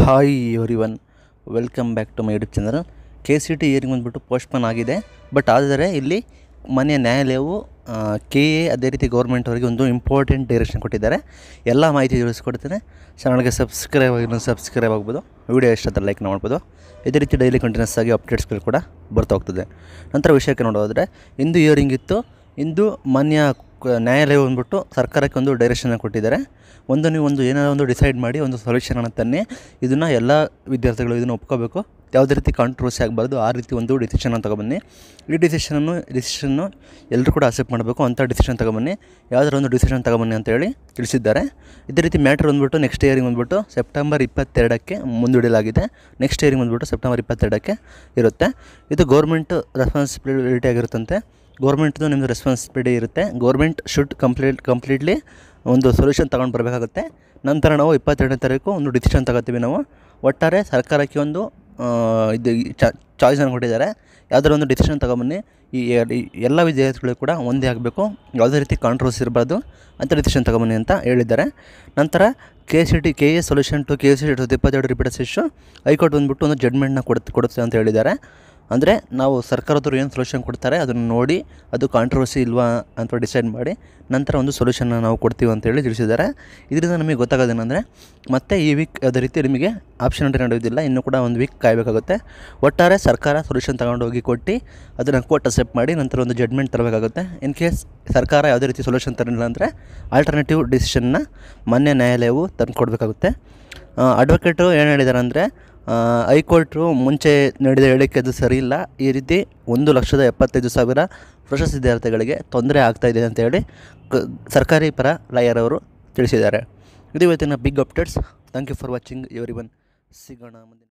hi everyone welcome back to my YouTube channel K C T hearing ಬಂದುಬಿಟ್ಟು postpone ಆಗಿದೆ but ಆದರೆ ಇಲ್ಲಿ ಮಾನ್ಯ ನ್ಯಾಯಾಲಯವು ಕೆ ಎ ಅದೇ ರೀತಿ ಗೌರ್ಮೆಂಟ್ ಅವರಿಗೆ ಒಂದು ಇಂಪಾರ್ಟೆಂಟ್ ಡೈರೆಕ್ಷನ್ ಕೊಟ್ಟಿದ್ದಾರೆ ಎಲ್ಲ ಮಾಹಿತಿ ತಿಳಿಸ್ಕೊಡ್ತೇನೆ ಚಾನಲ್ಗೆ ಸಬ್ಸ್ಕ್ರೈಬ್ ಆಗಿ ಸಬ್ಸ್ಕ್ರೈಬ್ ಆಗ್ಬೋದು ವಿಡಿಯೋ ಇಷ್ಟ ಲೈಕ್ ಮಾಡ್ಬೋದು ಇದೇ ರೀತಿ ಡೈಲಿ ಕಂಟಿನ್ಯೂಸ್ ಆಗಿ ಅಪ್ಡೇಟ್ಸ್ಗಳು ಕೂಡ ಬರ್ತಾ ಹೋಗ್ತದೆ ನಂತರ ವಿಷಯಕ್ಕೆ ನೋಡೋದಾದರೆ ಇಂದು ಇಯರಿಂಗ್ ಇತ್ತು ಇಂದು ಮಾನ್ಯ ಕ- ನ್ಯಾಯಾಲಯ ಬಂದ್ಬಿಟ್ಟು ಸರ್ಕಾರಕ್ಕೆ ಒಂದು ಡೈರೆಕ್ಷನ್ ಕೊಟ್ಟಿದ್ದಾರೆ ಒಂದು ನೀವು ಒಂದು ಏನಾದರೂ ಒಂದು ಡಿಸೈಡ್ ಮಾಡಿ ಒಂದು ಸೊಲ್ಯೂಷನನ್ನು ತನ್ನಿ ಇದನ್ನು ಎಲ್ಲ ವಿದ್ಯಾರ್ಥಿಗಳು ಇದನ್ನು ಒಪ್ಕೋಬೇಕು ಯಾವುದೇ ರೀತಿ ಕಾಂಟ್ರವರ್ಸಿ ಆಗಬಾರ್ದು ಆ ರೀತಿ ಒಂದು ಡಿಸಿಷನ್ ತಗೊಬನ್ನಿ ಈ ಡಿಸಿಷನನ್ನು ಡಿಸಿಷನ್ನು ಎಲ್ಲರೂ ಕೂಡ ಅಕ್ಸೆಪ್ಟ್ ಮಾಡಬೇಕು ಅಂಥ ಡಿಸಿಷನ್ ತಗೊಬನ್ನಿ ಯಾವುದಾದ್ರು ಒಂದು ಡಿಸಿಷನ್ ತಗೊಬನ್ನಿ ಅಂತೇಳಿ ತಿಳಿಸಿದ್ದಾರೆ ಇದೇ ರೀತಿ ಮ್ಯಾಟ್ರ್ ಬಂದ್ಬಿಟ್ಟು ನೆಕ್ಸ್ಟ್ ಇಯರಿಂಗ್ ಬಂದ್ಬಿಟ್ಟು ಸೆಪ್ಟೆಂಬರ್ ಇಪ್ಪತ್ತೆರಡಕ್ಕೆ ಮುಂದೂಡಲಾಗಿದೆ ನೆಕ್ಸ್ಟ್ ಇಯರಿಂಗ್ ಬಂದ್ಬಿಟ್ಟು ಸೆಪ್ಟೆಂಬರ್ ಇಪ್ಪತ್ತೆರಡಕ್ಕೆ ಇರುತ್ತೆ ಇದು ಗೌರ್ಮೆಂಟ್ ರೆಸ್ಪಾನ್ಸಿಬಿಲಿಟಿ ಆಗಿರುತ್ತಂತೆ ಗೌರ್ಮೆಂಟ್ದು ನಿಮ್ಮದು ರೆಸ್ಪಾನ್ಸಿಬಿಲಿಟಿ ಇರುತ್ತೆ ಗೌರ್ಮೆಂಟ್ ಶುಡ್ ಕಂಪ್ಲೀಟ್ ಕಂಪ್ಲೀಟ್ಲಿ ಒಂದು ಸೊಲ್ಯೂಷನ್ ತಗೊಂಡು ಬರಬೇಕಾಗುತ್ತೆ ನಂತರ ನಾವು ಇಪ್ಪತ್ತೆರಡನೇ ತಾರೀಕು ಒಂದು ಡಿಸಿಷನ್ ತಗೋತೀವಿ ನಾವು ಒಟ್ಟಾರೆ ಸರ್ಕಾರಕ್ಕೆ ಒಂದು ಆ, ಇದು ಚಾಯ್ಸನ್ನು ಕೊಟ್ಟಿದ್ದಾರೆ ಯಾವುದಾದ್ರು ಒಂದು ಡಿಸಿಷನ್ ತಗೊಬನ್ನಿ ಈ ಎ- ಈ ಎಲ್ಲ ವಿದ್ಯಾರ್ಥಿಗಳು ಕೂಡ ಒಂದೇ ಆಗಬೇಕು ಯಾವುದೇ ರೀತಿ ಕಾಂಟ್ರವರ್ಸಿ ಇರಬಾರ್ದು ಅಂತ ಡಿಸಿಷನ್ ತಗೊಬನ್ನಿ ಅಂತ ಹೇಳಿದ್ದಾರೆ ನಂತರ K C T K A solution to K C T to ಇಪ್ಪತ್ತೆರಡು ರಿಪೀಟರ್ಸ್ ಇಶ್ಯೂ ಹೈಕೋರ್ಟ್ ಬಂದುಬಿಟ್ಟು ಒಂದು ಜಡ್ಮೆಂಟ್ನ ಕೊಡುತ್ತೆ ಕೊಡುತ್ತೆ ಅಂತ ಹೇಳಿದ್ದಾರೆ ಅಂದರೆ ನಾವು ಸರ್ಕಾರದವ್ರು ಏನು ಸೊಲ್ಯೂಷನ್ ಕೊಡ್ತಾರೆ ಅದನ್ನು ನೋಡಿ ಅದು ಕಾಂಟ್ರವರ್ಸಿ ಇಲ್ವಾ ಅಂತ ಡಿಸೈಡ್ ಮಾಡಿ ನಂತರ ಒಂದು ಸೊಲ್ಯೂಷನ್ನ ನಾವು ಕೊಡ್ತೀವಿ ಅಂತೇಳಿ ತಿಳಿಸಿದ್ದಾರೆ ಇದರಿಂದ ನಮಗೆ ಗೊತ್ತಾಗೋದೇನೆಂದರೆ ಮತ್ತೆ ಈ ವೀಕ್ ಯಾವುದೇ ರೀತಿ ನಿಮಗೆ ಆಪ್ಷನ್ ಅಂತ ನಡೆಯೋದಿಲ್ಲ ಇನ್ನೂ ಕೂಡ ಒಂದು ವೀಕ್ ಕಾಯಬೇಕಾಗುತ್ತೆ ಒಟ್ಟಾರೆ ಸರ್ಕಾರ ಸೊಲ್ಯೂಷನ್ ತಗೊಂಡು ಹೋಗಿ ಕೊಟ್ಟು ಅದನ್ನು ಕೋರ್ಟ್ ಅಕ್ಸೆಪ್ಟ್ ಮಾಡಿ ನಂತರ ಒಂದು ಜಡ್ಮೆಂಟ್ ತರಬೇಕಾಗುತ್ತೆ ಇನ್ ಕೇಸ್ ಸರ್ಕಾರ ಯಾವುದೇ ರೀತಿ ಸೊಲ್ಯೂಷನ್ ತರಲಿಲ್ಲ ಅಂದರೆ ಆಲ್ಟರ್ನೇಟಿವ್ ಡಿಸಿಷನ್ನ ಮಾನ್ಯ ನ್ಯಾಯಾಲಯವು ತಂದು ಕೊಡಬೇಕಾಗುತ್ತೆ ಅಡ್ವೊಕೇಟು ಏನು ಹೇಳಿದ್ದಾರೆ ಅಂದರೆ ಹೈಕೋರ್ಟು ಮುಂಚೆ ನೀಡಿದ ಹೇಳಿಕೆ ಅದು ಸರಿ ಇಲ್ಲ ಈ ರೀತಿ ಒಂದು ಲಕ್ಷದ ಎಪ್ಪತ್ತೈದು ಸಾವಿರ ಫ್ರೆಶರ್ಸ್ ವಿದ್ಯಾರ್ಥಿಗಳಿಗೆ ತೊಂದರೆ ಆಗ್ತಾ ಇದೆ ಅಂತೇಳಿ ಕ ಸರ್ಕಾರಿ ಪರ ಲಾಯರ್ ಅವರು ತಿಳಿಸಿದ್ದಾರೆ ಇದು ಇವತ್ತಿನ big updates thank you for watching everyone ಸಿಗೋಣ ಮುಂದಿನ